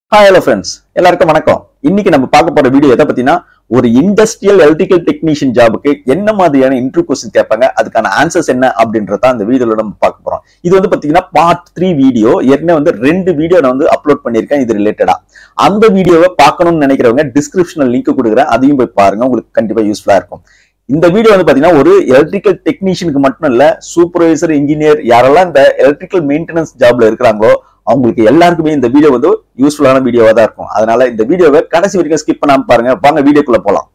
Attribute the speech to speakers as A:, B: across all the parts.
A: hi hello friends எல்லாருக்கும் வணக்கம் இன்னைக்கு நம்ம பார்க்க போற வீடியோ எதை பத்தினா ஒரு இண்டஸ்ட்ரியல் எலக்ட்ரிக்கல் டெக்னீஷியன் ஜாபுக்கு என்ன மாதிரியான இன்டர்வியூ கொஸ்டின் கேட்பாங்க அதுக்கான ஆன்சர்ஸ் என்ன அப்படின்றத அந்த வீடியோல நம்ம பார்க்க போறோம் இது வந்து பாத்தீங்கன்னா பார்ட் த்ரீ வீடியோ ஏற்கனவே வந்து ரெண்டு வீடியோ நான் வந்து அப்லோட் பண்ணியிருக்கேன் இது ரிலேட்டடா அந்த வீடியோவை பார்க்கணும்னு நினைக்கிறவங்க டிஸ்கிரிப்ஷனில் லிங்க் கொடுக்குறேன் அதையும் போய் பாருங்க உங்களுக்கு கண்டிப்பா யூஸ்ஃபுல்லா இருக்கும் இந்த வீடியோ வந்து பாத்தீங்கன்னா ஒரு எலக்ட்ரிக்கல் டெக்னீஷியனுக்கு மட்டும் இல்ல சூப்பர்வைசர் இன்ஜினியர் யாரெல்லாம் இந்த எலக்ட்ரிக்கல் மெயின்டெனன்ஸ் ஜாப்ல இருக்கிறாங்களோ அவங்களுக்கு எல்லாருக்குமே இந்த வீடியோ வந்து யூஸ்ஃபுல்லான வீடியோவா தான் இருக்கும் அதனால இந்த வீடியோவை கடைசி வரைக்கும் ஸ்கிப் பண்ணாம பாருங்க வாங்க வீடியோக்குள்ள போலாம்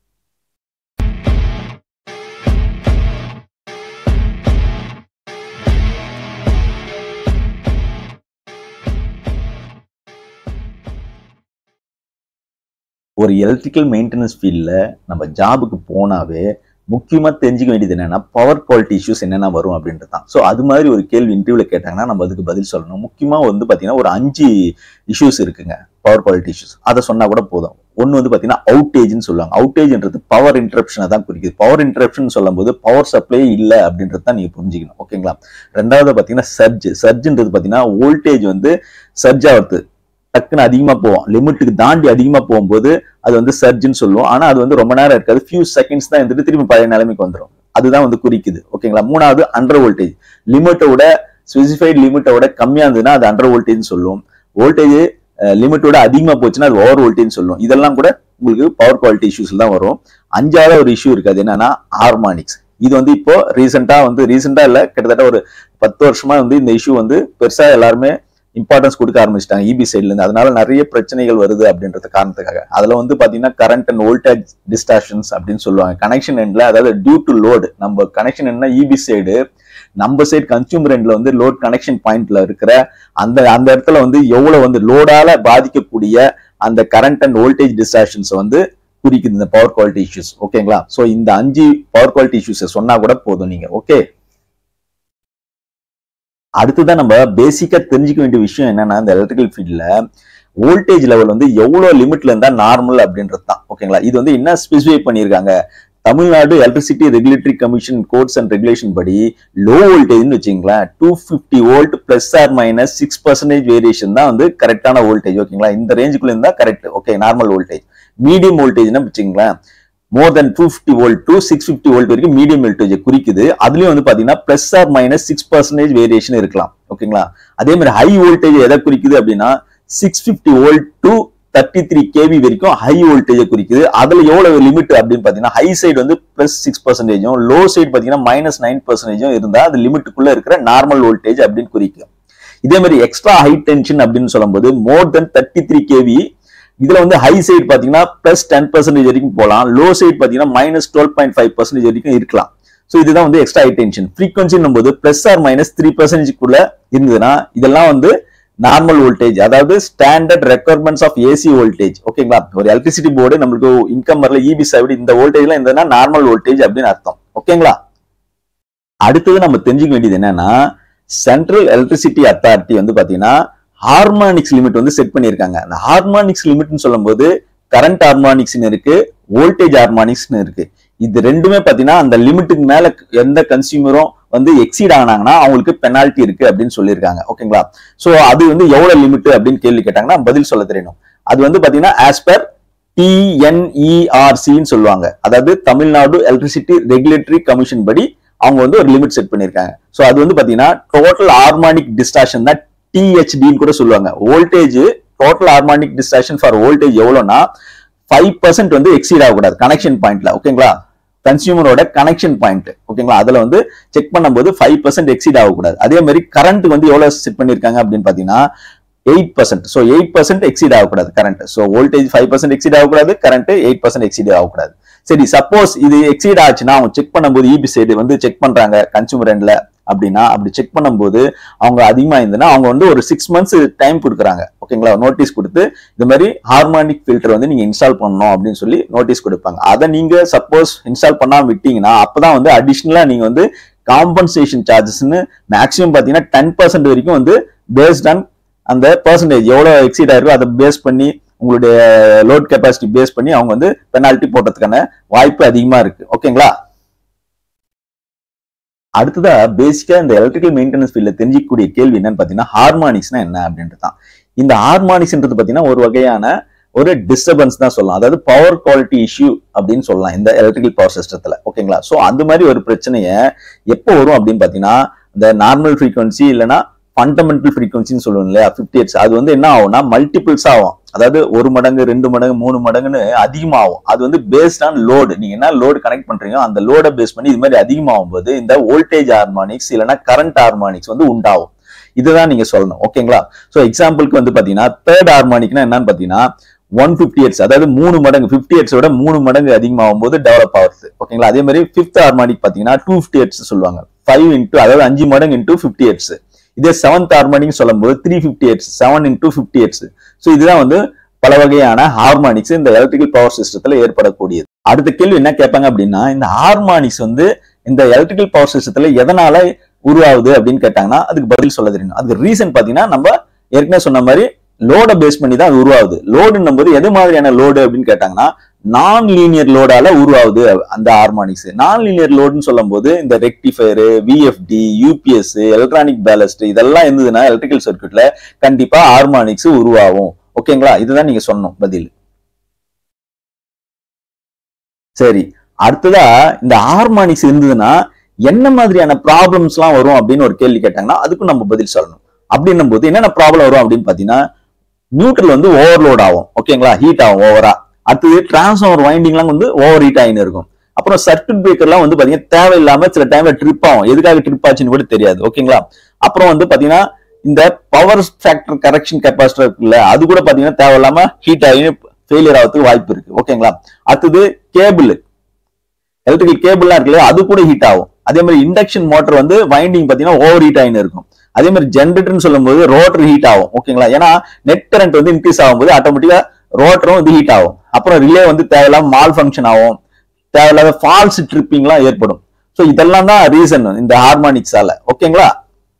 A: ஒரு எலக்ட்ரிக்கல் மெயின்டெனன்ஸ் ஃபீல்டில் நம்ம ஜாபுக்கு போனாவே முக்கியமாக தெரிஞ்சுக்க வேண்டியது என்னன்னா பவர் குவாலிட்டி இஷ்யூஸ் என்னென்ன வரும் அப்படின்றது தான் ஸோ அது மாதிரி ஒரு கேள்வி இன்டர்வியூவில் கேட்டாங்கன்னா நம்ம அதுக்கு பதில் சொல்லணும் முக்கியமாக வந்து பார்த்தீங்கன்னா ஒரு அஞ்சு இஷ்யூஸ் இருக்குங்க பவர் குவாலிட்டி இஷ்யூஸ் அதை சொன்னால் கூட போதும் ஒன்று வந்து பார்த்தீங்கன்னா அவுட்டேஜ்னு சொல்லுவாங்க அவுட்டேஜ்ன்றது பவர் இன்டரப்ஷனை தான் குறிக்குது பவர் இன்டரப்ஷன் சொல்லும்போது பவர் சப்ளை இல்லை அப்படின்றது தான் நீங்கள் புரிஞ்சுக்கணும் ஓகேங்களா ரெண்டாவது பார்த்தீங்கன்னா சர்ஜ் சர்ஜ்ன்றது பார்த்தீங்கன்னா வோல்டேஜ் வந்து சர்ஜ் ஆகுது டக்குன்னு அதிகமா போவோம் லிமிட்டுக்கு தாண்டி அதிகமா போகும்போது அது வந்து சர்ஜ்னு சொல்லுவோம் ஆனா அது வந்து ரொம்ப நேரம் இருக்காது ஃபியூ செகண்ட்ஸ் தான் இருந்துட்டு திரும்பி பழைய நிலைமைக்கு வந்துடும் அதுதான் வந்து குறிக்குது ஓகேங்களா மூணாவது அண்டர் வோல்டேஜ் லிமிட்டோட ஸ்பெசிஃபைட் லிமிட்டோட கம்மியா இருந்ததுன்னா அது அண்டர் வோல்டேஜ் சொல்லுவோம் வோல்டேஜ் லிமிட்டோட அதிகமா போச்சுன்னா அது ஓவர் வோல்டேஜ் சொல்லுவோம் இதெல்லாம் கூட உங்களுக்கு பவர் குவாலிட்டி இஷ்யூஸ் தான் வரும் அஞ்சாவது ஒரு இஷ்யூ இருக்கு அது என்னன்னா ஹார்மானிக்ஸ் இது வந்து இப்போ ரீசெண்டா வந்து ரீசெண்டா இல்ல கிட்டத்தட்ட ஒரு பத்து வருஷமா வந்து இந்த இஷ்யூ வந்து பெருசா எல்லாருமே இம்பார்ட்டன்ஸ் கொடுக்க ஆரம்பிச்சிட்டாங்க இபி சைட்ல இருந்து அதனால நிறைய பிரச்சனைகள் வருது அப்படின்றது காரணத்துக்காக அதுல வந்து பாத்தீங்கன்னா கரண்ட் அண்ட் வோல்டேஜ் டிஸ்டார்ஷன்ஸ் அப்படின்னு சொல்லுவாங்க கனெக்ஷன் எண்ட்ல அதாவது டியூ டு லோடு நம்ம கனெக்ஷன் என்ன இபி சைடு நம்ம சைடு கன்சியூமர் எண்ட்ல வந்து லோட் கனெக்ஷன் பாயிண்ட்ல இருக்கிற அந்த அந்த இடத்துல வந்து எவ்வளவு வந்து லோடால பாதிக்கக்கூடிய அந்த கரண்ட் அண்ட் வோல்டேஜ் டிஸ்டார்ஷன்ஸ் வந்து குறிக்குது இந்த பவர் குவாலிட்டி இஷ்யூஸ் ஓகேங்களா சோ இந்த அஞ்சு பவர் குவாலிட்டி இஷ்யூஸ் சொன்னா கூட போதும் நீங்க ஓகே அடுத்துதான் நம்ம பேசிக்கா தெரிஞ்சுக்க வேண்டிய விஷயம் என்னன்னா இந்த எலக்ட்ரிக்கல் ஃபீல்ட்ல வோல்டேஜ் லெவல் வந்து எவ்வளவு லிமிட்ல இருந்தா நார்மல் அப்படின்றது தான் ஓகேங்களா இது வந்து என்ன ஸ்பெசிஃபை பண்ணியிருக்காங்க Tamil Nadu electricity regulatory commission codes and regulation படி லோ வோல்டேஜ்னு வச்சுங்களேன் two fifty volt plus or minus six percentage variation தான் வந்து கரெக்டான வோல்டேஜ் ஓகேங்களா இந்த ரேஞ்சுக்குள்ள இருந்தா correct okay normal voltage medium வோல்டேஜ்னா வச்சுங்களேன் more than two fifty volt to six fifty volt வரைக்கும் மீடியம் வோல்டேஜ் குறிக்குது அதுலயும் வந்து பாத்தீங்கன்னா plus or minus six percentage variation இருக்கலாம் ஓகேங்களா அதே மாதிரி ஹை வோல்டேஜ் எதை குறிக்குது அப்படின்னா six fifty volt to thirty three KV வரைக்கும் ஹை வோல்டேஜ் குறிக்குது அதுல எவ்வளவு லிமிட் அப்படின்னு பாத்தீங்கன்னா ஹை சைடு வந்து பிளஸ் சிக்ஸ் பர்சன்டேஜும் லோ சைடு பாத்தீங்கன்னா மைனஸ் நைன் பர்சன்டேஜும் இருந்தா அது லிமிட்டுக்குள்ள இருக்கிற நார்மல் வோல்டேஜ் அப்படின்னு குறிக்கும் இதே மாதிரி எக்ஸ்ட்ரா ஹை டென்ஷன் அப்படின்னு சொல்லும்போது more than thirty three KV இதுல வந்து ஹை சைடு பாத்தீங்கன்னா பிளஸ் டென் பர்சன்டேஜ் வரைக்கும் போகலாம் லோ சைடு பாத்தீங்கன்னா minus twelve point five percentage வரைக்கும் இருக்கலாம் ஸோ இதுதான் வந்து எக்ஸ்ட்ரா ஹை டென்ஷன் ஃப்ரீக்வன்சின் போது பிளஸ் ஆர் மைனஸ் த்ரீ பர்சன்டேஜ்க்குள்ள இருந்ததுன்னா இதெல்லாம் வந்து நார்மல் வோல்டேஜ் அதாவது standard requirements of AC voltage ஓகேங்களா ஒரு எலக்ட்ரிசிட்டி போர்டு நம்மளுக்கு இன்கம் வரல இபி சைடு இந்த வோல்டேஜ்ல இருந்ததுன்னா நார்மல் வோல்டேஜ் அப்படின்னு அர்த்தம் ஓகேங்களா அடுத்தது நம்ம தெரிஞ்சுக்க வேண்டியது என்னன்னா சென்ட்ரல் எலக்ட்ரிசிட்டி அத்தாரிட்டி வந்து பாத்தீங்கன்னா ஹார்மானிக்ஸ் லிமிட் வந்து செட் பண்ணியிருக்காங்க அந்த ஹார்மானிக்ஸ் லிமிட்னு சொல்லும்போது கரண்ட் ஹார்மானிக்ஸ்னு இருக்கு வோல்டேஜ் ஹார்மானிக்ஸ்னு இருக்கு இது ரெண்டுமே பாத்தீங்கன்னா அந்த லிமிட்டுக்கு மேல எந்த கன்சியூமரும் வந்து எக்ஸீட் ஆனாங்கன்னா அவங்களுக்கு பெனால்ட்டி இருக்கு அப்படின்னு சொல்லியிருக்காங்க ஓகேங்களா சோ அது வந்து எவ்வளவு லிமிட் அப்படின்னு கேள்வி கேட்டாங்கன்னா பதில் சொல்ல தெரியணும் அது வந்து பாத்தீங்கன்னா ஆஸ் பர் டிஎன்இஆர்சின்னு சொல்லுவாங்க அதாவது தமிழ்நாடு எலக்ட்ரிசிட்டி ரெகுலேட்டரி கமிஷன் படி அவங்க வந்து ஒரு லிமிட் செட் பண்ணியிருக்காங்க ஸோ அது வந்து பாத்தீங்கன்னா டோட்டல் ஹார்மானிக் டிஸ்டார்ஷன் தான் டிஹெச்டின்னு கூட சொல்லுவாங்க voltage total harmonic distortion for voltage எவ்வளோனா ஃபைவ் பர்சன்ட் வந்து எக்ஸீட் ஆகக்கூடாது கனெக்ஷன் பாயிண்ட்ல ஓகேங்களா கன்சியூமரோட கனெக்ஷன் பாயிண்ட் ஓகேங்களா அதுல வந்து செக் பண்ணும்போது ஃபைவ் பர்சன்ட் எக்ஸீட் ஆகக்கூடாது அதே மாதிரி கரண்ட் வந்து எவ்வளவு செட் பண்ணிருக்காங்க அப்படின்னு பாத்தீங்கன்னா eight percent so eight percent exceed ஆகக்கூடாது current so voltage five percent exceed ஆகக்கூடாது கரண்ட் எயிட் பர்சன்ட் எக்ஸீட் ஆகக்கூடாது சரி சப்போஸ் இது எக்ஸீட் ஆச்சுன்னா அவங்க செக் பண்ணும்போது இபி சைடு வந்து செக் பண்றாங்க கன்சூமர் எண்ட்ல அப்படின்னா அப்படி செக் பண்ணும்போது அவங்க அதிகமா இருந்ததுன்னா அவங்க வந்து ஒரு சிக்ஸ் மந்த்ஸ் டைம் கொடுக்குறாங்க ஓகேங்களா நோட்டீஸ் கொடுத்து இந்த மாதிரி ஹார்மானிக் ஃபில்டர் வந்து நீங்க இன்ஸ்டால் பண்ணணும் அப்படின்னு சொல்லி நோட்டீஸ் கொடுப்பாங்க அதை நீங்க சப்போஸ் இன்ஸ்டால் பண்ணாம விட்டீங்கன்னா அப்பதான் வந்து அடிஷ்னலா நீங்க வந்து காம்பன்சேஷன் சார்ஜஸ்னு மேக்ஸிமம் பாத்தீங்கன்னா டென் பர்சன்ட் வரைக்கும் வந்து பேஸ்ட் ஆன் அந்த பர்சன்டேஜ் எவ்வளவு எக்ஸீட் ஆயிருக்கோ அதை பேஸ் பண்ணி உங்களுடைய லோட் கெப்பாசிட்டி பேஸ் பண்ணி அவங்க வந்து பெனால்ட்டி போடுறதுக்கான வாய்ப்பு அதிகமா இருக்கு ஓகேங்களா அடுத்ததா பேசிக்கா இந்த எலக்ட்ரிக்கல் மெயின்டெனன்ஸ் ஃபீல்ட்ல தெரிஞ்சிக்கக்கூடிய கேள்வி என்னன்னு பாத்தீங்கன்னா ஹார்மானிக்ஸ்னா என்ன அப்படின்றது தான் இந்த ஹார்மானிக்ஸ்ன்றது பாத்தீங்கன்னா ஒரு வகையான ஒரு டிஸ்டர்பன்ஸ் தான் சொல்லலாம் அதாவது பவர் குவாலிட்டி இஷ்யூ அப்படின்னு சொல்லலாம் இந்த எலக்ட்ரிக்கல் பவர் சிஸ்டத்துல ஓகேங்களா சோ அந்த மாதிரி ஒரு பிரச்சனைய எப்போ வரும் அப்படின்னு பாத்தீங்கன்னா இந்த நார்மல் ஃப்ரீக்வன்சி இல்லைன்னா ஃபண்டமெண்டல் ஃப்ரீக்வன்சின்னு சொல்லுவோம் இல்லையா ஃபிஃப்டி ஹெட்ஸ் அது வந்து என்ன ஆகும்னா மல்டிபிள்ஸ் ஆகும் அதாவது ஒரு மடங்கு ரெண்டு மடங்கு மூணு மடங்குன்னு அதிகமாகும் அது வந்து பேஸ்ட் ஆன் லோடு நீங்க என்ன லோடு கனெக்ட் பண்றீங்க அந்த லோடை பேஸ் பண்ணி இது மாதிரி அதிகமாகும் போது இந்த வோல்டேஜ் ஹார்மானிக்ஸ் இல்லைன்னா கரண்ட் ஹார்மானிக்ஸ் வந்து உண்டாகும் இதுதான் நீங்க சொல்லணும் ஓகேங்களா சோ எக்ஸாம்பிளுக்கு வந்து பாத்தீங்கன்னா தேர்ட் ஹார்மானிக்னா என்னன்னு பாத்தீங்கன்னா ஒன் பிப்டி ஹெட்ஸ் அதாவது மூணு மடங்கு பிப்டி ஹெட்ஸ் விட மூணு மடங்கு அதிகமாகும் போது டெவலப் ஆகுது ஓகேங்களா அதே மாதிரி ஃபிஃப்த் ஹார்மானிக் பாத்தீங்கன்னா டூ பிப்டி ஹெட்ஸ் சொல்லுவாங்க ஃபைவ் இன்டூ அதாவது அஞ்சு மடங்கு இன்டூ பிப்டி ஹெட்ஸ் இதே செவன்த் ஹார்மானிக் சொல்லும்போது three fifty hertz seven into fifty hertz so இதுதான் வந்து பல வகையான ஹார்மானிக்ஸ் இந்த எலக்ட்ரிக்கல் பவர் சிஸ்டத்துல ஏற்படக்கூடியது அடுத்த கேள்வி என்ன கேட்பாங்க அப்படின்னா இந்த ஹார்மானிக்ஸ் வந்து இந்த எலக்ட்ரிக்கல் பவர் சிஸ்டத்துல எதனால உருவாகுது அப்படின்னு கேட்டாங்கன்னா அதுக்கு பதில் சொல்ல தெரியணும் அதுக்கு ரீசன் பாத்தீங்கன்னா நம்ம ஏற்கனவே சொன்ன மாதிரி லோட பேஸ் பண்ணி தான் அது உருவாகுது லோடுன்னும் போது எது மாதிரியான லோடு அப்படின்னு கேட்டாங்கன்னா நான் லீனியர் லோடால உருவாகுது அந்த ஹார்மானிக்ஸ் நான் லீனியர் லோடுன்னு சொல்லும் போது இந்த rectifier VFD UPS electronic ballast இதெல்லாம் இருந்ததுன்னா எலக்ட்ரிக்கல் சர்க்யூட்ல கண்டிப்பா ஹார்மானிக்ஸ் உருவாகும் ஓகேங்களா இதுதான் நீங்க சொன்னோம் பதில் சரி அடுத்ததா இந்த ஹார்மானிக்ஸ் இருந்ததுன்னா என்ன மாதிரியான ப்ராப்ளம்ஸ் எல்லாம் வரும் அப்படின்னு ஒரு கேள்வி கேட்டாங்கன்னா அதுக்கும் நம்ம பதில் சொல்லணும் அப்படின்னும் போது என்னென்ன ப்ராப்ளம் வரும் அப்படின்னு பாத்தீங்கன்னா நியூட்ரல் வந்து ஓவர்லோட் ஆகும் ஓகேங்களா ஹீட் ஆகும் ஓவரா அடுத்தது டிரான்ஸ்ஃபார்மர் வைண்டிங்லாம் வந்து ஓவர் ஹீட் ஆகின்னு இருக்கும் அப்புறம் சர்க்கியூட் பிரேக்கர்லாம் வந்து பாத்தீங்கன்னா தேவையில்லாம சில டைம்ல ட்ரிப் ஆகும் எதுக்காக ட்ரிப் ஆச்சுன்னு கூட தெரியாது ஓகேங்களா அப்புறம் வந்து பாத்தீங்கன்னா இந்த பவர் ஃபேக்டர் கரெக்ஷன் கெப்பாசிட்டர் இருக்குல்ல அது கூட பாத்தீங்கன்னா தேவையில்லாம ஹீட் ஆகி ஃபெயிலியர் ஆகிறதுக்கு வாய்ப்பு இருக்கு ஓகேங்களா அடுத்தது கேபிள் எலக்ட்ரிக்கல் கேபிள்லாம் இருக்கு இல்லையா அது கூட ஹீட் ஆகும் அதே மாதிரி இண்டக்ஷன் மோட்டர் வந்து வைண்டிங் பாத்தீங்கன்னா ஓவர் ஹீட் ஆகின்னு இருக்கும் அதே மாதிரி ஜென்ரேட்டர்னு சொல்லும்போது ரோட்டர் ஹீட் ஆகும் ஓகேங்களா ஏன்னா நெட் கரண்ட் வந்து இன்க்ரீஸ் ஆகும்போது ஆட்டோமேட்டிக்கா ரோட்டரும் வந்து ஹீட் ஆகும் அப்புறம் ரிலே வந்து தேவையில்லாம மால் ஃபங்க்ஷன் ஆகும் தேவையில்லாத ஃபால்ஸ் ட்ரிப்பிங்லாம் ஏற்படும் ஸோ இதெல்லாம் தான் ரீசன் இந்த ஹார்மானிக்ஸால ஓகேங்களா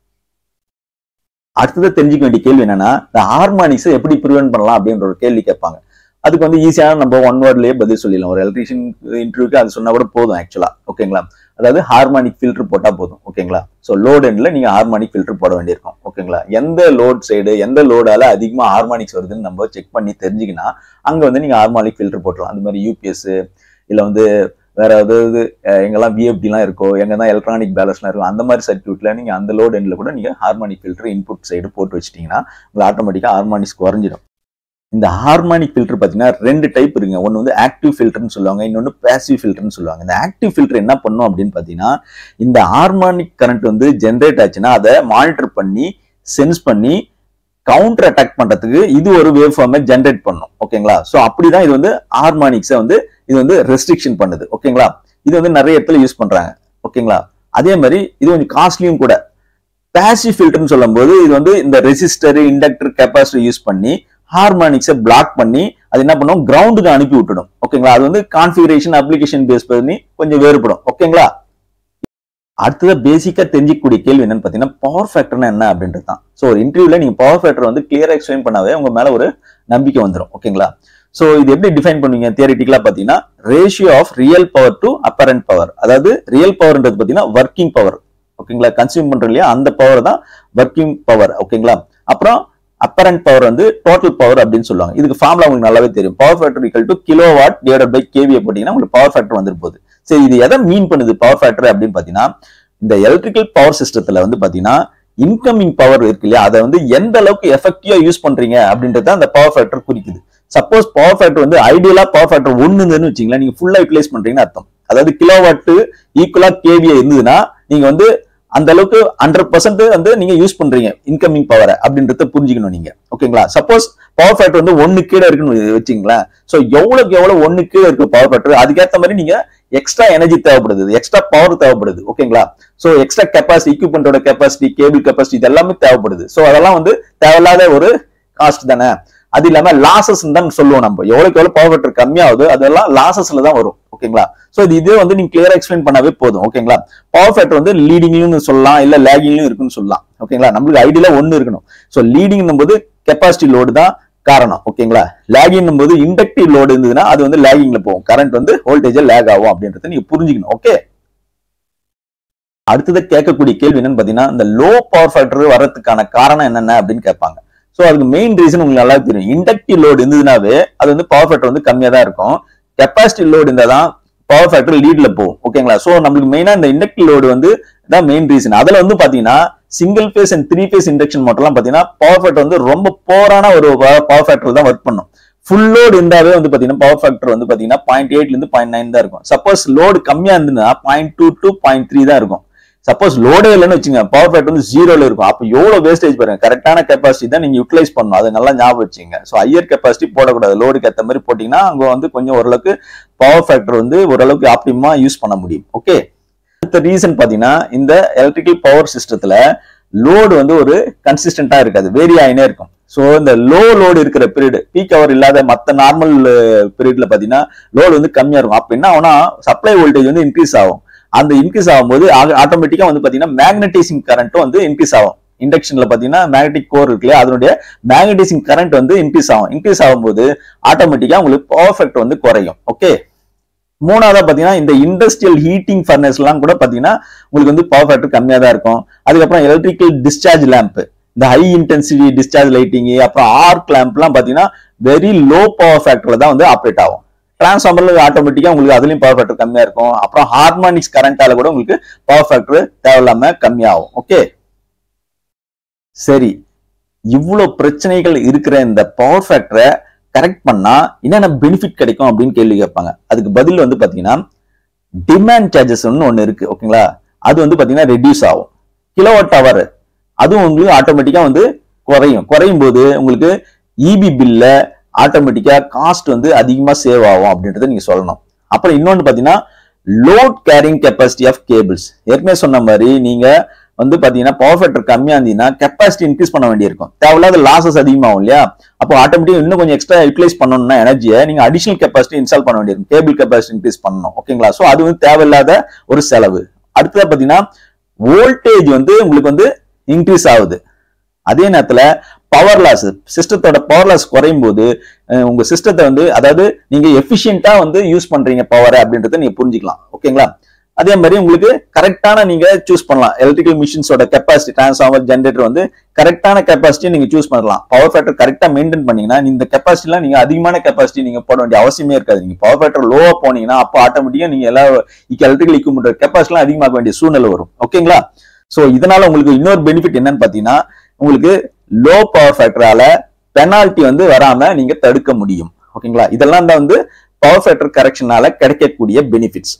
A: அடுத்தது தெரிஞ்சுக்க வேண்டிய கேள்வி என்னன்னா இந்த ஹார்மானிக்ஸை எப்படி ப்ரிவென்ட் பண்ணலாம் அப்படின்ற ஒரு கேள்வி கேட்பாங்க அதுக்கு வந்து ஈஸியான நம்ம ஒன் வேர்ட்லயே பதில் சொல்லிடலாம் ஒரு எலக்ட்ரிஷியன் இன்டர்வியூக்கு அது சொன்னா கூட போதும் ஆக்சுவலா ஓகேங்களா அதாவது ஹார்மானிக் ஃபில்டர் போட்டா போதும் ஓகேங்களா ஸோ லோட் எண்ட்ல நீங்க ஹார்மானிக் ஃபில்டர் போட வேண்டியிருக்கும் ஓகேங்களா எந்த லோட் சைடு எந்த லோடால அதிகமா ஹார்மானிக்ஸ் வருதுன்னு நம்ம செக் பண்ணி தெரிஞ்சுக்கினா அங்க வந்து நீங்க ஹார்மானிக் ஃபில்டர் போட்டலாம் அது மாதிரி யூபிஎஸ் இல்ல வந்து வேற ஏதாவது அஹ், எங்கெல்லாம் விஎஃப்டிலாம் இருக்கோ எங்க தான் எலக்ட்ரானிக் பேலன்ஸ்லாம் இருக்கும் அந்த மாதிரி சர்க்யூட்ல நீங்க அந்த லோட் எண்ட்ல கூட நீங்க ஹார்மானிக் ஃபில்டர் இன்புட் சைடு போட்டு வச்சிட்டீங்கன்னா உங்களுக்கு ஆட்டோமேட்டிக்கா ஹார்மானிக்ஸ் குறைஞ்சிடும் இந்த ஹார்மானிக் ஃபில்டர் பார்த்தீங்கன்னா ரெண்டு டைப் இருக்குங்க ஒன்று வந்து ஆக்டிவ் ஃபில்டர்னு சொல்லுவாங்க இன்னொன்று பேசிவ் ஃபில்டர்னு சொல்லுவாங்க இந்த ஆக்டிவ் ஃபில்டர் என்ன பண்ணும் அப்படின்னு பார்த்தீங்கன்னா இந்த ஹார்மானிக் கரண்ட் வந்து ஜென்ரேட் ஆச்சுன்னா அதை மானிட்டர் பண்ணி சென்ஸ் பண்ணி கவுண்டர் அட்டாக் பண்றதுக்கு இது ஒரு வேவ் ஃபார்மை ஜென்ரேட் பண்ணும் ஓகேங்களா ஸோ அப்படிதான் இது வந்து ஹார்மானிக்ஸை வந்து இது வந்து ரெஸ்ட்ரிக்ஷன் பண்ணுது ஓகேங்களா இது வந்து நிறைய இடத்துல யூஸ் பண்றாங்க ஓகேங்களா அதே மாதிரி இது கொஞ்சம் காஸ்ட்லியும் கூட பேசிவ் ஃபில்டர்னு சொல்லும்போது இது வந்து இந்த ரெசிஸ்டர் இண்டக்டர் கெப்பாசிட்டர் யூஸ் பண்ணி ஹார்மானிக்ஸை பிளாக் பண்ணி அது என்ன பண்ணும் கிரவுண்டுக்கு அனுப்பி விட்டுடும் ஓகேங்களா அது வந்து கான்ஃபிகரேஷன் அப்ளிகேஷன் பேஸ் பண்ணி கொஞ்சம் வேறுபடும் ஓகேங்களா அடுத்ததா பேசிக்கா தெரிஞ்சிக்கக்கூடிய கேள்வி என்னன்னு பாத்தீங்கன்னா பவர் ஃபேக்டர்னா என்ன அப்படின்றது தான் ஸோ ஒரு இன்டர்வியூல நீங்க பவர் ஃபேக்டர் வந்து கிளியரா எக்ஸ்பிளைன் பண்ணாவே உங்க மேல ஒரு நம்பிக்கை வந்துடும் ஓகேங்களா ஸோ இது எப்படி டிஃபைன் பண்ணுவீங்க தியரிட்டிக்கலா பாத்தீங்கன்னா ratio of real power to apparent power அதாவது ரியல் பவர்ன்றது பாத்தீங்கன்னா ஒர்க்கிங் பவர் ஓகேங்களா கன்சியூம் பண்றோம் இல்லையா அந்த பவர் தான் ஒர்க்கிங் பவர் ஓகேங்களா அப்புறம் அப்பரண்ட் பவர் வந்து டோட்டல் பவர் அப்படின்னு சொல்லுவாங்க இதுக்கு ஃபார்முலா உங்களுக்கு நல்லாவே தெரியும் power factor equal to kilowatt divide by கேவியை போட்டீங்கன்னா உங்களுக்கு பவர் ஃபேக்டர் வந்துட்டு போகுது சரி இது எதை மீன் பண்ணுது பவர் ஃபேக்டர் அப்படின்னு பாத்தீங்கன்னா இந்த எலக்ட்ரிக்கல் பவர் சிஸ்டத்துல வந்து பாத்தீங்கன்னா இன்கமிங் பவர் இருக்கு இல்லையா அதை வந்து எந்த அளவுக்கு எஃபெக்டிவா யூஸ் பண்றீங்க அப்படின்றத அந்த பவர் ஃபேக்டர் குறிக்குது சப்போஸ் பவர் ஃபேக்டர் வந்து ஐடியலா பவர் ஃபேக்டர் ஒண்ணுன்னு வச்சுங்களேன் நீங்க ஃபுல்லா யூட்டிலைஸ் பண்றீங்கன்னு அர்த்தம் அதாவது கிலோ வாட்டு ஈக்குவலா கேவியா இருந்ததுன்னா நீங்க வந்து அந்த அளவுக்கு ஹண்ட்ரட் பர்சன்ட் வந்து நீங்க யூஸ் பண்றீங்க இன்கமிங் பவரை அப்படின்றத புரிஞ்சுக்கணும் நீங்க ஓகேங்களா சப்போஸ் பவர் ஃபேக்டர் வந்து ஒன்னு கீழே இருக்குன்னு வச்சுங்களேன் சோ எவ்வளவுக்கு எவ்வளவு ஒன்னு கீழே இருக்கு பவர் ஃபேக்டர் அதுக்கேற்ற மாதிரி நீங்க எக்ஸ்ட்ரா எனர்ஜி தேவைப்படுது எக்ஸ்ட்ரா பவர் தேவைப்படுது ஓகேங்களா சோ எக்ஸ்ட்ரா கெப்பாசிட்டி எக்யூப்மெண்டோட கெப்பாசிட்டி கேபிள் கெப்பாசிட்டி இது எல்லாமே தேவைப்படுது சோ அதெல்லாம் வந்து தேவையில்லாத ஒரு காஸ்ட் தானே அது இல்லாம லாசஸ் தான் சொல்லுவோம் நம்ம எவ்வளவுக்கு எவ்வளவு பவர் ஃபேக்டர் கம்மியாகுது அதெல்லாம் லாசஸ்ல தான் வரும் ஓகேங்களா சோ இது இதே வந்து நீங்க கிளியரா எக்ஸ்பிளைன் பண்ணாவே போதும் ஓகேங்களா பவர் ஃபேக்டர் வந்து லீடிங்லயும் சொல்லலாம் இல்ல லேகிங்லயும் இருக்குன்னு சொல்லலாம் ஓகேங்களா நம்மளுக்கு ஐடியில ஒன்னு இருக்கணும் சோ லீடிங் போது கெப்பாசிட்டி லோடு தான் காரணம் ஓகேங்களா லேகிங் போது இண்டக்டிவ் லோடு இருந்ததுன்னா அது வந்து லேகிங்ல போகும் கரண்ட் வந்து வோல்டேஜ் லேக் ஆகும் அப்படின்றத நீங்க புரிஞ்சுக்கணும் ஓகே அடுத்தது கேட்கக்கூடிய கேள்வி என்னன்னு பாத்தீங்கன்னா இந்த லோ பவர் ஃபேக்டர் வர்றதுக்கான காரணம் என்னென்ன அப்படின்னு கேட்பாங்க ஸோ அதுக்கு மெயின் ரீசன் உங்களுக்கு நல்லா தெரியும் இண்டக்டிவ் லோடு இருந்ததுனாவே அது வந்து பவர் ஃபேக்டர் வந்து கம்மியா தான் இருக்கும் கெப்பாசிட்டி லோடு இருந்தால் தான் பவர் ஃபேக்டர் லீட்ல போகும் ஓகேங்களா ஸோ நம்மளுக்கு மெயினா இந்த இண்டக்டிவ் லோடு வந்து தான் மெயின் ரீசன் அதுல வந்து பாத்தீங்கன்னா single phase and three phase induction மோட்டர்லாம் பாத்தீங்கன்னா பவர் ஃபேக்டர் வந்து ரொம்ப போரான ஒரு பவர் ஃபேக்டர் தான் ஒர்க் பண்ணும் ஃபுல் லோடு இருந்தாவே வந்து பாத்தீங்கன்னா பவர் ஃபேக்டர் வந்து பாத்தீங்கன்னா பாயிண்ட் எயிட்ல இருந்து பாயிண்ட் நைன் தான் இருக்கும் சப்போஸ் லோடு கம்மியா இருந்ததுன்னா point two to point three தான் இருக்கும் சப்போஸ் லோடே இல்லைன்னு வச்சுங்க பவர் ஃபேக்டர் வந்து ஜீரோல இருக்கும் அப்போ எவ்வளவு வேஸ்டேஜ் பாருங்க கரெக்டான கெப்பாசிட்டி தான் நீங்க யூட்டிலைஸ் பண்ணணும் அது நல்லா ஞாபகம் வச்சுங்க ஸோ ஹையர் கெப்பாசிட்டி போடக்கூடாது லோடுக்கு ஏற்ற மாதிரி போட்டீங்கன்னா அங்க வந்து கொஞ்சம் ஓரளவுக்கு பவர் ஃபேக்டர் வந்து ஓரளவுக்கு ஆப்டிமா யூஸ் பண்ண முடியும் ஓகே அடுத்த ரீசன் பாத்தீங்கன்னா இந்த எலக்ட்ரிக்கல் பவர் சிஸ்டத்துல லோடு வந்து ஒரு கன்சிஸ்டன்டா இருக்காது வேரி ஆயினே இருக்கும் ஸோ இந்த லோ லோடு இருக்கிற பீரியட் பீக் அவர் இல்லாத மற்ற நார்மல் பீரியட்ல பாத்தீங்கன்னா லோடு வந்து கம்மியா இருக்கும் அப்ப என்ன ஆகும்னா சப்ளை வோல்டேஜ் வந்து இன்க்ரீஸ் ஆகும் அந்த இன்க்ரீஸ் ஆகும்போது ஆட்டோமேட்டிக்கா வந்து பாத்தீங்கன்னா மேக்னடைசிங் கரண்ட்டும் வந்து இன்க்ரீஸ் ஆகும் இண்டக்ஷன்ல பாத்தீங்கன்னா மேக்னெட்டிக் கோர் இருக்கு இல்லையா அதனுடைய மேக்னடைசிங் கரண்ட் வந்து இன்க்ரீஸ் ஆகும் இன்க்ரீஸ் ஆகும்போது ஆட்டோமேட்டிக்கா உங்களுக்கு பவர் ஃபேக்டர் வந்து குறையும் ஓகே மூணாவதா பாத்தீங்கன்னா இந்த இண்டஸ்ட்ரியல் ஹீட்டிங் ஃபர்னஸ் எல்லாம் கூட பாத்தீங்கன்னா உங்களுக்கு வந்து பவர் ஃபேக்டர் கம்மியா தான் இருக்கும் அதுக்கப்புறம் எலக்ட்ரிக்கல் டிஸ்சார்ஜ் லேம்ப் இந்த ஹை இன்டென்சிட்டி டிஸ்சார்ஜ் லைட்டிங் அப்புறம் ஆர்க் லேம்ப் எல்லாம் பாத்தீங்கன்னா வெரி லோ பவர் ஃபேக்டர்ல தான் வந்து ஆப்ரேட் ஆகும் டிரான்ஸ்ஃபார்மர்ல ஆட்டோமேட்டிக்கா உங்களுக்கு அதுலயும் பவர் ஃபேக்டர் கம்மியா இருக்கும் அப்புறம் ஹார்மோனிக்ஸ் கரண்டால கூட உங்களுக்கு பவர் ஃபேக்டர் தேவையில்லாம கம்மியாகும் ஓகே சரி இவ்வளவு பிரச்சனைகள் இருக்கிற இந்த பவர் ஃபேக்டரை கரெக்ட் பண்ணா என்னென்ன பெனிஃபிட் கிடைக்கும் அப்படின்னு கேள்வி கேட்பாங்க அதுக்கு பதில் வந்து பாத்தீங்கன்னா டிமாண்ட் சார்ஜஸ் ஒன்று இருக்கு ஓகேங்களா அது வந்து பாத்தீங்கன்னா ரெடியூஸ் ஆகும் கிலோவாட் ஹவர் அதுவும் உங்களுக்கு ஆட்டோமேட்டிக்கா வந்து குறையும் குறையும் போது உங்களுக்கு இபி பில்ல ஆட்டோமேட்டிக்கா காஸ்ட் வந்து அதிகமா சேவ் ஆகும் அப்படின்றத நீங்க சொல்லணும் அப்புறம் இன்னொன்னு பாத்தீங்கன்னா load carrying capacity of cables ஏற்கனவே சொன்ன மாதிரி நீங்க வந்து பாத்தீங்கன்னா பவர் ஃபேக்டர் கம்மியா இருந்தீங்கன்னா கெப்பாசிட்டி இன்க்ரீஸ் பண்ண வேண்டியிருக்கும் தேவையில்லாத லாசஸ் அதிகமாகும் இல்லையா அப்போ ஆட்டோமேட்டிக் இன்னும் கொஞ்சம் எக்ஸ்ட்ரா யூட்டிலைஸ் பண்ணணும்னா எனர்ஜியை நீங்க அடிஷனல் கெப்பாசிட்டி இன்ஸ்டால் பண்ண வேண்டியிருக்கும் கேபிள் கெப்பாசிட்டி இன்க்ரீஸ் பண்ணணும் ஓகேங்களா ஸோ அது வந்து தேவையில்லாத ஒரு செலவு அடுத்தது பாத்தீங்கன்னா வோல்டேஜ் வந்து உங்களுக்கு வந்து இன்க்ரீஸ் ஆகுது அதே நேரத்துல பவர் லாஸ் சிஸ்டத்தோட பவர் லாஸ் குறையும் போது அஹ், உங்க சிஸ்டத்தை வந்து அதாவது நீங்க எஃபிஷியன்ட்டா வந்து யூஸ் பண்றீங்க பவரை அப்படின்றத நீங்க புரிஞ்சுக்கலாம் ஓகேங்களா அதே மாதிரி உங்களுக்கு கரெக்டான நீங்க சூஸ் பண்ணலாம் எலக்ட்ரிக்கல் மிஷின்ஸோட கெப்பாசிட்டி டிரான்ஸ்ஃபார்மர் ஜென்ரேட்டர் வந்து கரெக்டான கெப்பாசிட்டி நீங்க சூஸ் பண்ணலாம் பவர் ஃபேக்டர் கரெக்டா மெயின்டைன் பண்ணீங்கன்னா இந்த கெப்பாசிட்டிலாம் நீங்க அதிகமான கெப்பாசிட்டி நீங்க போட வேண்டிய அவசியமே இருக்காது நீங்க பவர் ஃபேக்டர் லோவா போனீங்கன்னா அப்போ ஆட்டோமேட்டிக்கா நீங்க எல்லா எலக்ட்ரிக்கல் எக்யூப்மெண்ட் கெப்பாசிட்டிலாம் அதிகமாக்க வேண்டிய சூழ்நிலை வரும் ஓகேங்களா சோ இதனால உங்களுக்கு இன்னொரு பெனிஃபிட் என்னன்னு பாத்தீங்கன்னா உங்களுக்கு லோ பவர் ஃபேக்டரால பெனால்ட்டி வந்து வராம நீங்க தடுக்க முடியும் ஓகேங்களா இதெல்லாம் தான் வந்து பவர் ஃபேக்டர் கரெக்ஷனால கிடைக்கக்கூடிய பெனிஃபிட்ஸ்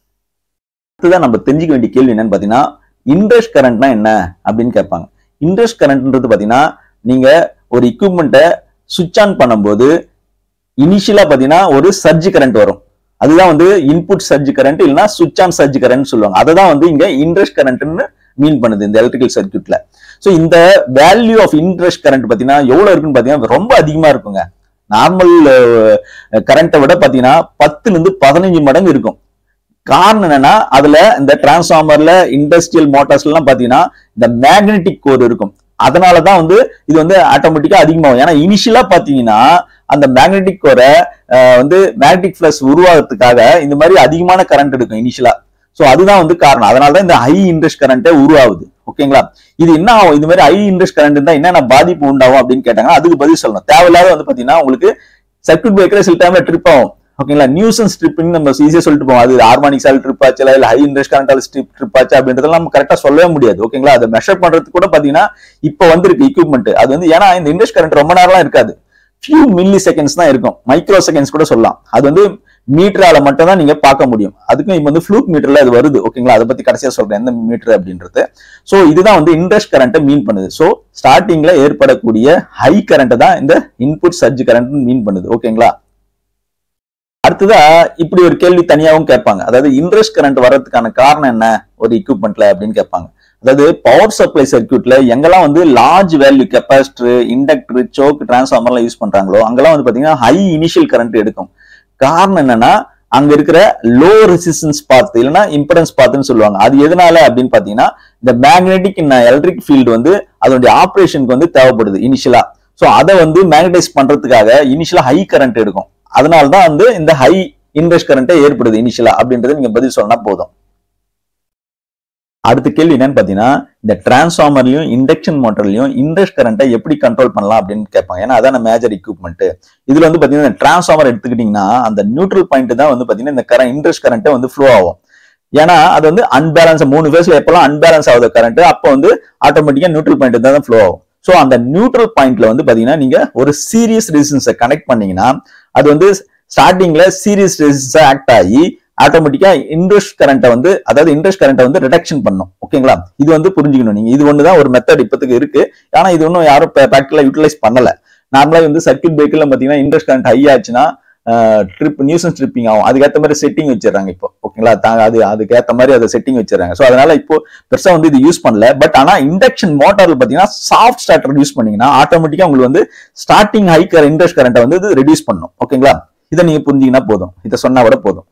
A: அடுத்ததான் நம்ம தெரிஞ்சுக்க வேண்டிய கேள்வி என்னன்னு பாத்தீங்கன்னா இன்ட்ரெஸ்ட் கரண்ட்னா என்ன அப்படின்னு கேட்பாங்க இன்ட்ரெஸ்ட் கரண்ட்ன்றது பாத்தீங்கன்னா நீங்க ஒரு எக்யூப்மெண்ட்டை சுவிட்ச் ஆன் பண்ணும்போது இனிஷியலா பாத்தீங்கன்னா ஒரு சர்ஜ் கரண்ட் வரும் அதுதான் வந்து இன்புட் சர்ஜ் கரண்ட் இல்லைன்னா சுவிட்ச் ஆன் சர்ஜ் கரண்ட் சொல்லுவாங்க அதை தான் வந்து இங்க இன்ட்ரெஸ்ட் கரண்ட்னு மீன் பண்ணுது இந்த எலக்ட்ரிக்கல் சர்க்யூட்ல ஸோ இந்த வேல்யூ ஆஃப் இன்ட்ரெஸ்ட் கரண்ட் பாத்தீங்கன்னா எவ்வளவு இருக்குன்னு பாத்தீங்கன்னா ரொம்ப அதிகமா இருக்குங்க நார்மல் கரண்ட்டை விட பாத்தீங்கன்னா பத்துல இருந்து பதினஞ்சு மடங்கு இருக்கும் காரணம் என்னன்னா அதுல இந்த டிரான்ஸ்ஃபார்மர்ல இண்டஸ்ட்ரியல் மோட்டார்ஸ்ல எல்லாம் பாத்தீங்கன்னா இந்த மேக்னெட்டிக் கோர் இருக்கும் அதனாலதான் வந்து இது வந்து ஆட்டோமேட்டிக்கா அதிகமாகும் ஏன்னா இனிஷியலா பாத்தீங்கன்னா அந்த மேக்னெட்டிக் கோரை வந்து மேக்னெட்டிக் ஃபிளஸ் உருவாகிறதுக்காக இந்த மாதிரி அதிகமான கரண்ட் எடுக்கும் இனிஷியலா சோ அதுதான் வந்து காரணம் அதனால தான் இந்த ஹை இன்ட்ரெஸ்ட் கரண்டே உருவாகுது ஓகேங்களா இது என்ன ஆகும் இந்த மாதிரி ஹை இன்ட்ரெஸ்ட் கரண்ட் இருந்தா என்னென்ன பாதிப்பு உண்டாகும் அப்படின்னு கேட்டாங்கன்னா அதுக்கு பதில் சொல்லணும் தேவையில்லாத வந்து பாத்தீங்கன்னா உங்களுக்கு சர்க்யூட் பிரேக்கர் சில டைம்ல ட்ரிப் ஆகும் ஓகேங்களா நியூசன்ஸ் ட்ரிப்னு நம்ம ஈஸியா சொல்லிட்டு போவோம் அது ஹார்மானிக்ஸால் ட்ரிப் ஆச்சு இல்ல ஹை இன்ட்ரெஸ்ட் கரண்டால ஸ்ட்ரிப் ட்ரிப் ஆச்சு அப்படின்றதெல்லாம் நம்ம கரெக்டா சொல்லவே முடியாது ஓகேங்களா அதை மெஷர் பண்றதுக்கு கூட பாத்தீங்கன்னா இப்போ வந்திருக்கு எக்யூப்மெண்ட் அது வந்து ஏன்னா இந்த இன்ட்ரெஸ்ட் கரண்ட் ரொம்ப நேரம்லாம் இருக்காது ஃபியூ மில்லி செகண்ட்ஸ் தான் இருக்கும் மைக்ரோ செகண்ட்ஸ் கூட சொல்லலாம் அது வந்து மீட்டரால மட்டும் தான் நீங்க பார்க்க முடியும் அதுக்கும் இப்போ வந்து ஃப்ளூக் மீட்டர்ல அது வருது ஓகேங்களா அதை பத்தி கடைசியா சொல்றேன் எந்த மீட்டர் அப்படின்றது சோ இதுதான் வந்து இன்ட்ரெஸ்ட் கரண்ட்டை மீன் பண்ணுது சோ ஸ்டார்டிங்ல ஏற்படக்கூடிய ஹை கரண்ட் தான் இந்த இன்புட் சர்ஜ் கரண்ட் மீன் பண்ணுது ஓகேங்களா அடுத்ததா இப்படி ஒரு கேள்வி தனியாவும் கேட்பாங்க அதாவது இன்ட்ரெஸ்ட் கரண்ட் வர்றதுக்கான காரணம் என்ன ஒரு எக்யூப்மெண்ட்ல அப்படின்னு கேட்பாங்க அதாவது பவர் சப்ளை சர்க்யூட்ல எங்கெல்லாம் வந்து large value capacitor inductor choke டிரான்ஸ்ஃபார்மர்லாம் யூஸ் பண்றாங்களோ அங்கெல்லாம் வந்து பாத்தீங்கன்னா ஹை இனிஷியல் கரண்ட் எடுக்கும் காரணம் என்னன்னா அங்க இருக்கிற லோ ரெசிஸ்டன்ஸ் பாத் இல்லைன்னா இம்படன்ஸ் பாத்துன்னு சொல்லுவாங்க அது எதனால அப்படின்னு பாத்தீங்கன்னா இந்த மேக்னெட்டிக் எலக்ட்ரிக் ஃபீல்டு வந்து அதனுடைய ஆப்ரேஷனுக்கு வந்து தேவைப்படுது இனிஷியலா சோ அதை வந்து மேக்னடைஸ் பண்றதுக்காக இனிஷியலா ஹை கரண்ட் எடுக்கும் அதனால தான் வந்து இந்த ஹை இன்ட்ரெஸ்ட் கரண்ட்டே ஏற்படுது இனிஷியலா அப்படின்றத நீங்க பதில் சொன்னா போதும் அடுத்த கேள்வி என்னன்னு பாத்தீங்கன்னா இந்த டிரான்ஸ்ஃபார்மர்லயும் இண்டக்ஷன் மோட்டர்லயும் இண்டக்ஷன் கரண்ட்டை எப்படி கண்ட்ரோல் பண்ணலாம் அப்படின்னு கேட்பாங்க ஏன்னா அதான் மேஜர் எக்யூப்மெண்ட் இதுல வந்து பாத்தீங்கன்னா டிரான்ஸ்ஃபார்மர் எடுத்துக்கிட்டீங்கன்னா அந்த நியூட்ரல் பாயிண்ட் தான் வந்து பாத்தீங்கன்னா இந்த கரண்ட் இண்டக்ஷன் கரண்ட்டை வந்து ஃப்ளோ ஆகும் ஏன்னா அது வந்து அன்பேலன்ஸ் மூணு ஃபேஸ்ல எப்பெல்லாம் அன்பேலன்ஸ் ஆகுது கரண்ட் அப்போ வந்து ஆட்டோமேட்டிக்கா நியூட்ரல் பாயிண்ட் தான் ஃப்ளோ ஆகும் ஸோ அந்த நியூட்ரல் பாயிண்ட்ல வந்து பாத்தீங்கன்னா நீங்க ஒரு சீரியஸ் ரெசிஸ்டன்ஸை கனெக்ட் பண்ணீங்கன்னா அது வந்து ஸ்டார்டிங்ல சீரியஸ் ரெசிஸ்டன்ஸா ஆக்ட் ஆகி ஆட்டோமேட்டிக்கா இன்ட்ரெஸ்ட் கரண்ட்டை வந்து அதாவது இன்ட்ரெஸ்ட் கரண்ட்டை வந்து ரிடக்ஷன் பண்ணும் ஓகேங்களா இது வந்து புரிஞ்சுக்கணும் நீங்க இது ஒன்று தான் ஒரு மெத்தட் இப்போதைக்கு இருக்கு ஆனா இது ஒன்றும் யாரும் ப்ராக்டிகலா யூட்டிலைஸ் பண்ணல நார்மலா வந்து சர்க்கியூட் பிரேக்கர்ல பாத்தீங்கன்னா இன்ட்ரெஸ்ட் கரண்ட் ஹை ஆச்சுன்னா ட்ரிப் நியூசன்ஸ் ட்ரிப்பிங் ஆகும் அதுக்கேற்ற மாதிரி செட்டிங் வச்சிடறாங்க இப்போ ஓகேங்களா தாங்க அது அதுக்கேற்ற மாதிரி அதை செட்டிங் வச்சிடறாங்க ஸோ அதனால இப்போ பெருசா வந்து இது யூஸ் பண்ணல பட் ஆனா இண்டக்ஷன் மோட்டார்ல பாத்தீங்கன்னா சாஃப்ட் ஸ்டார்டர் யூஸ் பண்ணீங்கன்னா ஆட்டோமேட்டிக்கா உங்களுக்கு வந்து ஸ்டார்டிங் ஹை கர இன்ட்ரெஸ்ட் கரண்ட்டை வந்து இது ரெடியூஸ் பண்ணும் ஓகேங்களா இதை நீங்க புரிஞ்சீங்கன்னா போதும் இதை சொன்னா கூட போதும்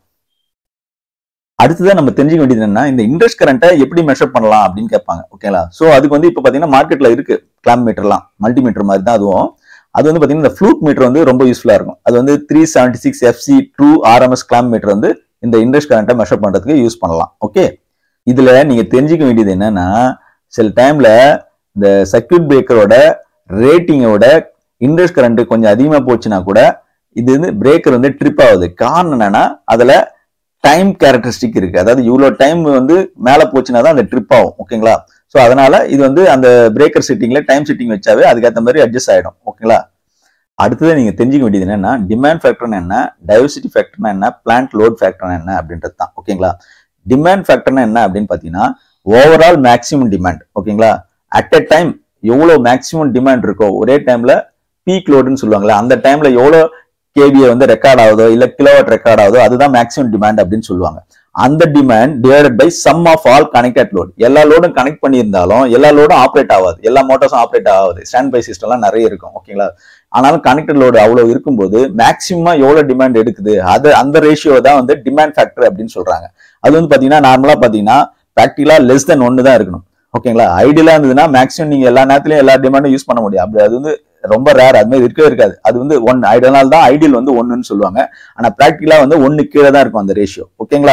A: அடுத்ததான் நம்ம தெரிஞ்சுக்க வேண்டியது என்னன்னா இந்த இன்ட்ரெஸ்ட் கரண்ட்டை எப்படி மெஷர் பண்ணலாம் அப்படின்னு கேட்பாங்க ஓகேங்களா சோ அதுக்கு வந்து இப்போ பாத்தீங்கன்னா மார்க்கெட்ல இருக்கு கிளாம் மீட்டர்லாம் மல்டிமீட்டர் மாதிரி தான் அதுவும் அது வந்து பாத்தீங்கன்னா இந்த ஃப்ளூட் மீட்டர் வந்து ரொம்ப யூஸ்ஃபுல்லா இருக்கும் அது வந்து three seventy six FC true RMS clamp meter வந்து இந்த இன்ட்ரெஸ்ட் கரண்ட்டை மெஷர் பண்றதுக்கு யூஸ் பண்ணலாம் ஓகே இதுல நீங்க தெரிஞ்சுக்க வேண்டியது என்னன்னா சில டைம்ல இந்த சர்க்கியூட் பிரேக்கரோட ரேட்டிங்கோட இன்ட்ரெஸ்ட் கரண்ட் கொஞ்சம் அதிகமா போச்சுன்னா கூட இது வந்து பிரேக்கர் வந்து ட்ரிப் ஆகுது காரணம் என்னன்னா அதுல டைம் கேரக்டரிஸ்டிக் இருக்கு அதாவது இவ்வளோ டைம் வந்து மேல போச்சுன்னா தான் அந்த ட்ரிப் ஆகும் ஓகேங்களா ஸோ அதனால இது வந்து அந்த பிரேக்கர் செட்டிங்ல டைம் செட்டிங் வச்சாவே அதுக்கேற்ற மாதிரி அட்ஜஸ்ட் ஆயிடும் ஓகேங்களா அடுத்தது நீங்க தெரிஞ்சுக்க வேண்டியது என்னன்னா டிமாண்ட் ஃபேக்டர்னா என்ன டைவர்சிட்டி ஃபேக்டர்னா என்ன பிளான்ட் லோட் ஃபேக்டர்னா என்ன அப்படின்றது தான் ஓகேங்களா டிமாண்ட் ஃபேக்டர்னா என்ன அப்படின்னு பாத்தீங்கன்னா ஓவரால் மேக்ஸிமம் டிமாண்ட் ஓகேங்களா அட் எ டைம் எவ்வளோ மேக்ஸிமம் டிமாண்ட் இருக்கோ ஒரே டைம்ல பீக் லோடுன்னு சொல்லுவாங்களே அந்த டைம்ல எவ்வளோ கேவியை வந்து ரெக்கார்ட் ஆகுதோ இல்ல கிலோவாட் ரெக்கார்ட் ஆகுதோ அதுதான் மேக்ஸிமம் டிமாண்ட் அப்படின்னு சொல்லுவாங்க அந்த demand divided by sum of all connected load எல்லா லோடும் கனெக்ட் பண்ணியிருந்தாலும் எல்லா லோடும் ஆப்ரேட் ஆகாது எல்லா மோட்டார்ஸும் ஆப்ரேட் ஆகாது ஸ்டாண்ட் பை சிஸ்டம்லாம் நிறைய இருக்கும் ஓகேங்களா ஆனாலும் கனெக்டட் லோடு அவ்வளவு இருக்கும்போது மேக்ஸிமமா எவ்வளவு டிமாண்ட் எடுக்குது அது அந்த ரேஷியோ தான் வந்து டிமாண்ட் ஃபேக்டர் அப்படின்னு சொல்றாங்க அது வந்து பாத்தீங்கன்னா நார்மலா பாத்தீங்கன்னா ப்ராக்டிகலா லெஸ் தென் ஒன்னு தான் இருக்கணும் ஓகேங்களா ஐடியலா இருந்ததுன்னா மேக்ஸிமம் நீங்க எல்லா நேரத்திலயும் எல்லா டிமாண்டும் யூஸ் பண்ண முடியும் அப்படி அது வந்து ரொம்ப ரேர் அது மாதிரி இருக்கவே இருக்காது அது வந்து ஒன் ஐடியலால் தான் ஐடியல் வந்து ஒன்னுன்னு சொல்லுவாங்க ஆனா ப்ராக்டிகலா வந்து ஒன்னு கீழே தான் இருக்கும் அந்த ரேஷியோ ஓகேங்களா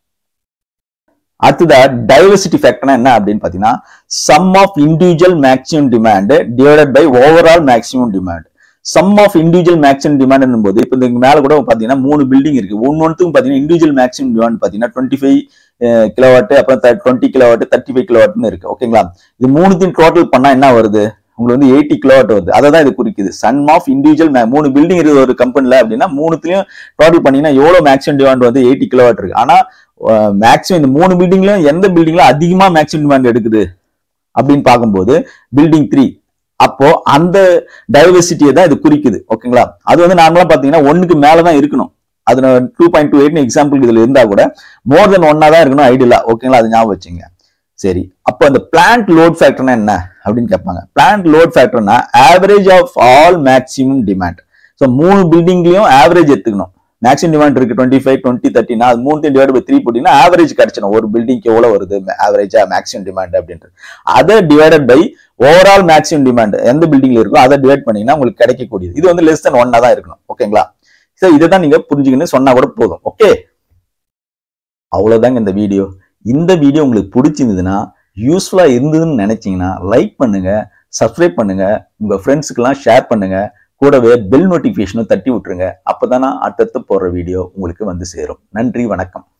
A: அடுத்ததா டைவர்சிட்டி ஃபேக்டர்னா என்ன அப்படின்னு பாத்தீங்கன்னா sum of individual maximum demand divided by overall maximum demand sum of individual maximum demand போது இப்போ இந்த மேல கூட பாத்தீங்கன்னா மூணு பில்டிங் இருக்கு ஒன்னொன்றுக்கும் பாத்தீங்கன்னா இண்டிவிஜுவல் மேக்ஸிமம் டிமாண்ட் பாத்தீங்கன்னா டுவெண்ட்டி ஃபைவ் கிலோவாட் அப்புறம் டுவெண்ட்டி கிலோவாட் தேர்ட்டி ஃபைவ் கிலோவாட்னு இருக்கு ஓகேங்களா இது மூணுத்தையும் டோட்டல் பண்ணா என்ன வருது உங்களுக்கு வந்து எயிட்டி கிலோவாட் வருது அதை தான் இது குறிக்குது சன் ஆஃப் இண்டிவிஜுவல் மூணு பில்டிங் இருக்குது ஒரு கம்பெனில அப்படின்னா மூணுத்துலயும் டோட்டல் பண்ணீங்கன்னா எவ்வளவு மேக்ஸிமம் டிமாண்ட் வந்து எயிட்டி கிலோவாட் இருக்கு ஆனா மேக்ஸிமம் இந்த மூணு பில்டிங்லயும் எந்த பில்டிங்ல அதிகமா மேக்ஸிமம் டிமாண்ட் எடுக்குது அப்படின்னு பார்க்கும்போது பில்டிங் த்ரீ அப்போ அந்த டைவர்சிட்டியை தான் இது குறிக்குது ஓகேங்களா அது வந்து நார்மலா பாத்தீங்கன்னா ஒண்ணுக்கு மேலதான் இருக்கணும் அது two point two eight example இதுல இருந்தா கூட மோர் தென் ஒன்னா தான் இருக்கணும் ஐடியலா ஓகேங்களா அது ஞாபகம் வச்சுங்க சரி அப்போ அந்த பிளான்ட் லோட் ஃபேக்டர்னா என்ன அப்படின்னு கேட்பாங்க பிளான்ட் லோட் ஃபேக்டர்னா average of all maximum demand so மூணு பில்டிங்லயும் ஆவரேஜ் எடுத்துக்கணும் மேக்ஸிமம் டிமாண்ட் இருக்கு டுவெண்ட்டி ஃபைவ் டுவெண்ட்டி தேர்ட்டினா அது மூணு டிவைட் பை த்ரீ போட்டீங்கன்னா ஆவரேஜ் கிடைச்சிடும் ஒரு பில்டிங்க்கு எவ்வளவு வருது ஆவரேஜா மேக்ஸிமம் டிமாண்ட் அப்படின்றது அதை divided by overall maximum demand எந்த பில்டிங்ல இருக்கோ அதை டிவைட் பண்ணீங்கன்னா உங்களுக்கு கிடைக்கக்கூடியது இது வந்து லெஸ் தென் ஒன்னா தான் இருக்கணும் ஓகேங்களா ஸோ இதை தான் நீங்க புரிஞ்சுக்கணும் சொன்னா கூட போதும் ஓகே அவ்வளவுதாங்க இந்த வீடியோ இந்த வீடியோ உங்களுக்கு பிடிச்சிருந்ததுன்னா யூஸ்ஃபுல்லா இருந்ததுன்னு நினைச்சீங்கன்னா லைக் பண்ணுங்க சப்ஸ்கிரைப் பண்ணுங்க உங்க ஃப்ரெண்ட்ஸுக்கெல்லாம் ஷேர் பண்ணுங்க கூடவே பெல் நோட்டிஃபிகேஷனும் தட்டி விட்டுருங்க அப்பதான் நான் அடுத்தடுத்து போடுற வீடியோ உங்களுக்கு வந்து சேரும் நன்றி வணக்கம்